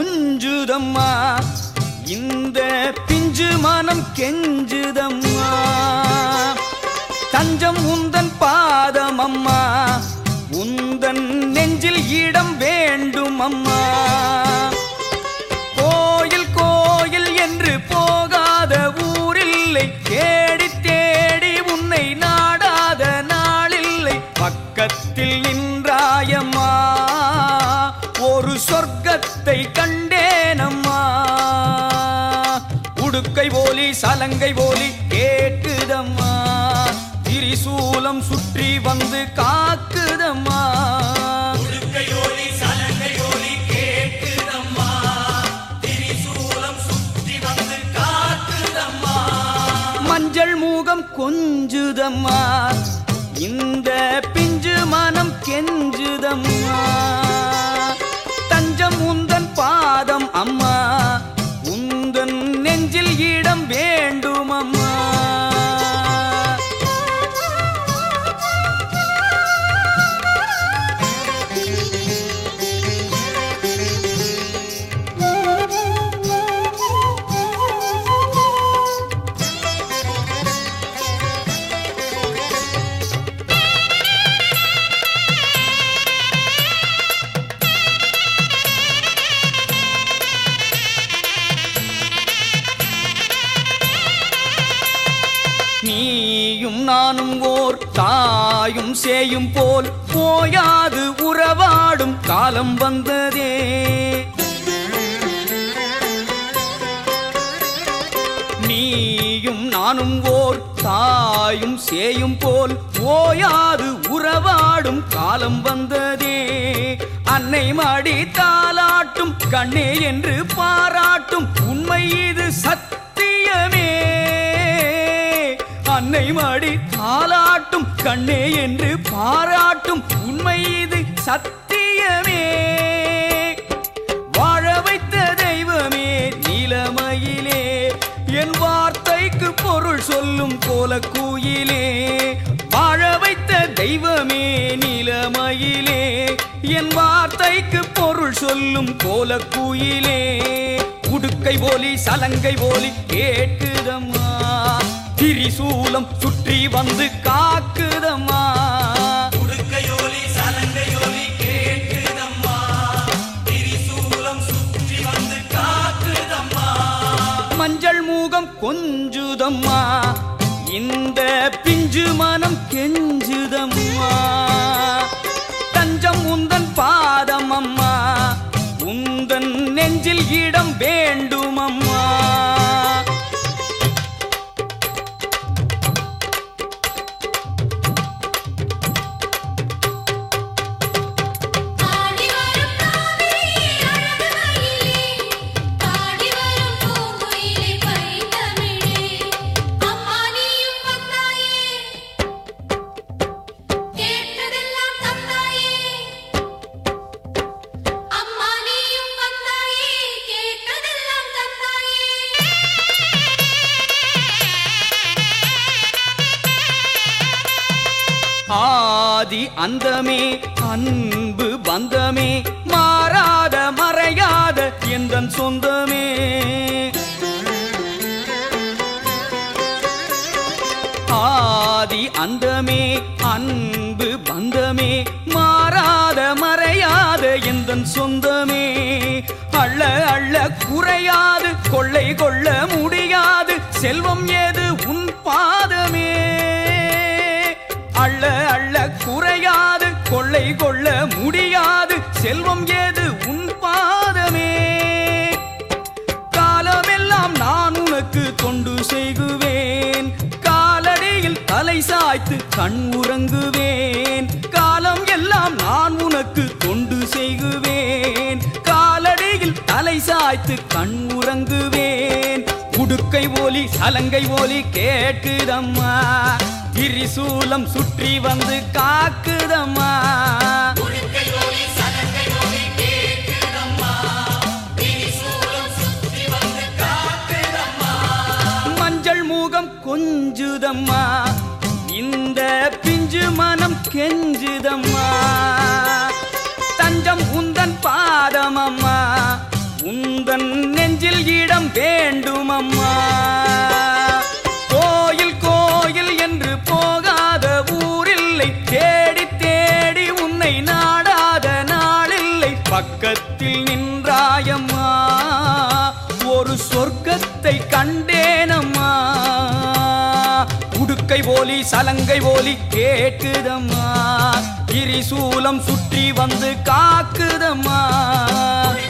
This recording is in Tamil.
கொஞ்சுதம்மா இந்த பிஞ்சு மனம் கெஞ்சுதம்மா தஞ்சம் உந்தன் பாதம் அம்மா உந்தன் நெஞ்சில் இடம் வேண்டும் அம்மா கோயில் கோயில் என்று போகாத ஊரில்லை தேடி தேடி உன்னை நாடாத நாளில்லை பக்கத்தில் நின்றாயம்மா ஒரு சொர்க்கத்தை கண்டேனம்மா உடுக்கை போலி சலங்கை போலி கேட்டுதம்மா திரிசூலம் சுற்றி வந்து காக்குதம்மா உடுக்கையோலி சலங்கையோலி கேட்குதம்மா திரிசூலம் சுற்றி வந்து காக்குதம்மா மஞ்சள் மூகம் கொஞ்சுதம்மா இந்த பிஞ்சு மனம் கெஞ்சுதம்மா தஞ்சம் உந்தன் பாதம் அம்மா உந்தன் நெஞ்சில் இடம் வேண்டும் அம்மா நீயும் நானும் ஓர் தாயும் சேயும் போல் போயாது உறவாடும் காலம் வந்ததே நீயும் நானும் ஓர் தாயும் சேயும் போல் ஓயாது உறவாடும் காலம் வந்ததே அன்னை மாடி தாலாட்டும் கண்ணே என்று பாராட்டும் உண்மை இது சத்தியமே அன்னை மாடி தாலாட்டும் கண்ணே என்று பாராட்டும் உண்மை இது சத்தியமே வாழ வைத்த தெய்வமே நிலமையிலே என் வார்த்தைக்கு பொருள் சொல்லும் கோல கூயிலே வாழ வைத்த தெய்வமே நிலமையிலே என் வார்த்தைக்கு பொருள் சொல்லும் கோல கூயிலே உடுக்கை போலி சலங்கை போலி கேட்குதம்மா திரிசூலம் சுற்றி வந்து காக்குதம்மா உடுக்கையோலி சலங்கையோலி கேட்குதம்மா திரிசூலம் சுற்றி வந்து காக்குதம்மா மஞ்சள் மூகம் கொஞ்சுதம்மா இந்த பிஞ்சு மனம் கெஞ்சுதம்மா தஞ்சம் உந்தன் பாதம் அம்மா உந்தன் நெஞ்சில் இடம் வேண்டும் அம்மா ஆடி வரும் காவிரி அழகு மயிலே பாடி வரும் பூங்குயிலே பைந்தமிழே அம்மா நீயும் வந்தாயே கேட்டதெல்லாம் தந்தாயே அம்மா நீயும் வந்தாயே கேட்டதெல்லாம் தந்தாயே ஆதி அந்தமே அன்பு பந்தமே மாறாத மறையாத எந்தன் சொந்தமே ஆதி அந்தமே அன்பு பந்தமே மாறாத மறையாத எந்தன் சொந்தமே அள்ள அள்ள குறையாது கொள்ளை கொள்ள முடியாது செல்வம் ஏது உன் பாதமே அள்ள அள்ள குறையாது கொள்ளை கொள்ள முடியாது செல்வம் ஏது உன் பாதமே காலமெல்லாம் நான் உனக்கு தொண்டு செய்குவேன் காலடியில் தலை சாய்த்து கண் உறங்குவேன் காலம் எல்லாம் நான் உனக்கு தொண்டு செய்குவேன் காலடியில் தலை சாய்த்து கண் உறங்குவேன் உடுக்கை ஒலி சலங்கை ஒலி கேட்குதம்மா திரிசூலம் சுற்றி வந்து காக்குதம்மா உடுக்கையோலி சலங்கையோலி கேட்குதம்மா திரிசூலம் சுற்றி வந்து காக்குதம்மா மஞ்சள் மூகம் கொஞ்சுதம்மா இந்த பிஞ்சு மனம் கெஞ்சுதம்மா தஞ்சம் உந்தன் பாதம் அம்மா உந்தன் நெஞ்சில் இடம் வேண்டும் அம்மா கோயில் கோயில் என்று போகாத ஊரில்லை தேடி தேடி உன்னை நாடாத நாளில்லை பக்கத்தில் நின்றாயம்மா ஒரு சொர்க்கத்தை கண்டேனம்மா உடுக்கை ஓலி சலங்கை ஓலி கேட்குதம்மா திரிசூலம் சுற்றி வந்து காக்குதம்மா